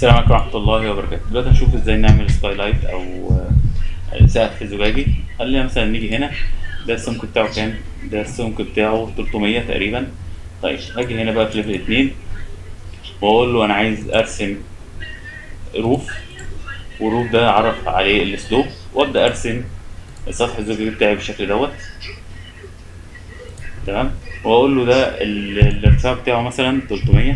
السلام عليكم ورحمة الله وبركاته دلوقتي هنشوف ازاي نعمل سكاي لايت او آه، سقف زجاجي خلينا مثلا نيجي هنا ده السمك بتاعه كام ده السمك بتاعه 300 تقريبا طيب هاجي هنا بقى في ليفل 2 واقول له انا عايز ارسم روف والروف ده اعرف عليه السلوب وابدا ارسم السطح الزجاجي بتاعي بالشكل دوت تمام واقول له ده ال- الارتفاع بتاعه مثلا 300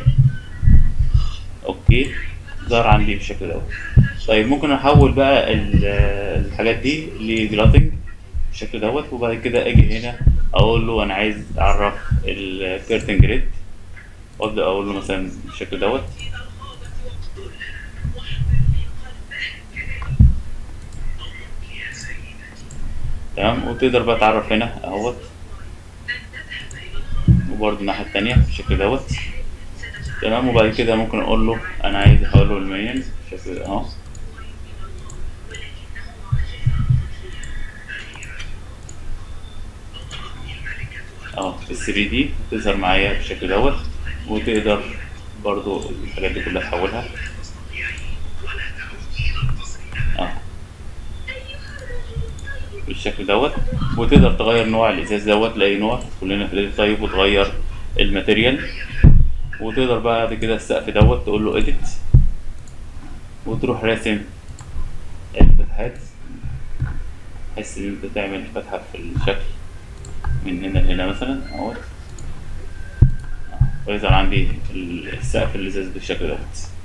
اوكي ظهر عندي بالشكل دوت طيب ممكن احول بقى ال- الحاجات دي لجلاتنج بالشكل دوت وبعد كده اجي هنا اقول له انا عايز اعرف الكيرتن جريد وابدا اقول له مثلا بالشكل دوت تمام وتقدر بقى تعرف هنا اهوت وبرضه الناحية التانية بالشكل دوت تمام وبعد كده ممكن اقول له انا عايز احوله للمنيون بالشكل ده اهو اه ال 3 دي تظهر معايا بالشكل دوت وتقدر برضو الحاجات دي كلها تحولها اه بالشكل دوت وتقدر تغير نوع الازاز دوت لاي نوع كلنا في الايديت طيب وتغير الماتيريال وتقدر بعد كده السقف دوت تقول له اديت وتروح راسم الفتحات بحيث ان انت تعمل فتحة في الشكل من هنا لهنا مثلا اهوت آه، ويظهر عندي السقف الازاز بالشكل دوت